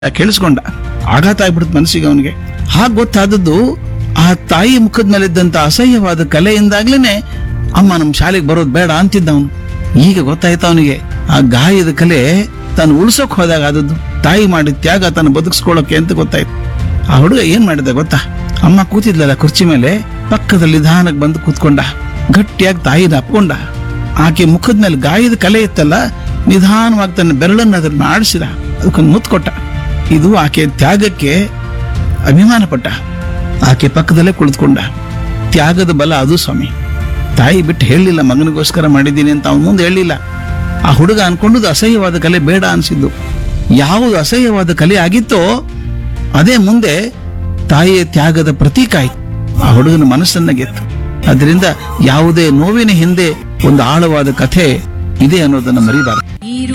ಕೇಳಿಸ್ಕೊಂಡ ಆಘಾತ ಆಗ್ಬಿಡ್ತು ಮನಸ್ಸಿಗೆ ಅವನಿಗೆ ಹಾಗೆ ಗೊತ್ತಾದದ್ದು ಆ ತಾಯಿ ಮುಖದ ಮೇಲೆ ಇದ್ದಂತ ಅಸಹ್ಯವಾದ ಕಲೆಯಿಂದಾಗ್ಲೇನೆ ಅಮ್ಮ ನಮ್ಮ ಶಾಲೆಗೆ ಬರೋದು ಬೇಡ ಅಂತಿದ್ದ ಅವನು ಈಗ ಗೊತ್ತಾಯ್ತು ಅವನಿಗೆ ಆ ಗಾಯದ ಕಲೆ ತಾನು ಉಳ್ಸೋಕ್ ಹೋದಾಗ ಆದದ್ದು ತಾಯಿ ಮಾಡಿದ ತ್ಯಾಗ ತಾನು ಬದುಕಿಸ್ಕೊಳ್ಳೋಕೆ ಅಂತ ಗೊತ್ತಾಯ್ತು ಆ ಹುಡುಗ ಏನ್ ಮಾಡಿದ ಗೊತ್ತಾ ಅಮ್ಮ ಕೂತಿದ್ಲಲ್ಲ ಕುರ್ಚಿ ಮೇಲೆ ಪಕ್ಕದಲ್ಲಿ ನಿಧಾನಕ್ಕೆ ಬಂದು ಕೂತ್ಕೊಂಡ ಗಟ್ಟಿಯಾಗಿ ತಾಯಿನ ಅಪ್ಕೊಂಡ ಆಕೆ ಮುಖದ ಮೇಲೆ ಗಾಯದ ಕಲೆ ಇತ್ತಲ್ಲ ನಿಧಾನವಾಗಿ ತನ್ನ ಬೆರಳನ್ನು ಅದನ್ನ ಆಡಿಸಿದ ಅದಕ್ಕೊಂದು ಮುತ್ತು ಕೊಟ್ಟ ಇದು ಆಕೆ ತ್ಯಾಗಕ್ಕೆ ಅಭಿಮಾನ ಪಟ್ಟ ಆಕೆ ಪಕ್ಕದಲ್ಲೇ ಕುಳಿತುಕೊಂಡ ತ್ಯಾಗದ ಬಲ ಅದು ಸ್ವಾಮಿ ತಾಯಿ ಬಿಟ್ಟು ಹೇಳಲಿಲ್ಲ ಮಗನಿಗೋಸ್ಕರ ಮಾಡಿದ್ದೀನಿ ಅಂತ ಅವನ ಮುಂದೆ ಹೇಳಲಿಲ್ಲ ಆ ಹುಡುಗ ಅನ್ಕೊಂಡದ್ದು ಅಸಹ್ಯವಾದ ಕಲೆ ಬೇಡ ಅನ್ಸಿದ್ದು ಯಾವುದು ಅಸಹ್ಯವಾದ ಕಲೆ ಆಗಿತ್ತೋ ಅದೇ ಮುಂದೆ ತಾಯಿಯ ತ್ಯಾಗದ ಪ್ರತೀಕ ಆಯ್ತು ಆ ಹುಡುಗನ ಮನಸ್ಸನ್ನ ಗೆತ್ತು ಅದರಿಂದ ಯಾವುದೇ ನೋವಿನ ಹಿಂದೆ ಒಂದು ಆಳವಾದ ಕಥೆ ಇದೆ ಅನ್ನೋದನ್ನ ಮರಿಬಾರದು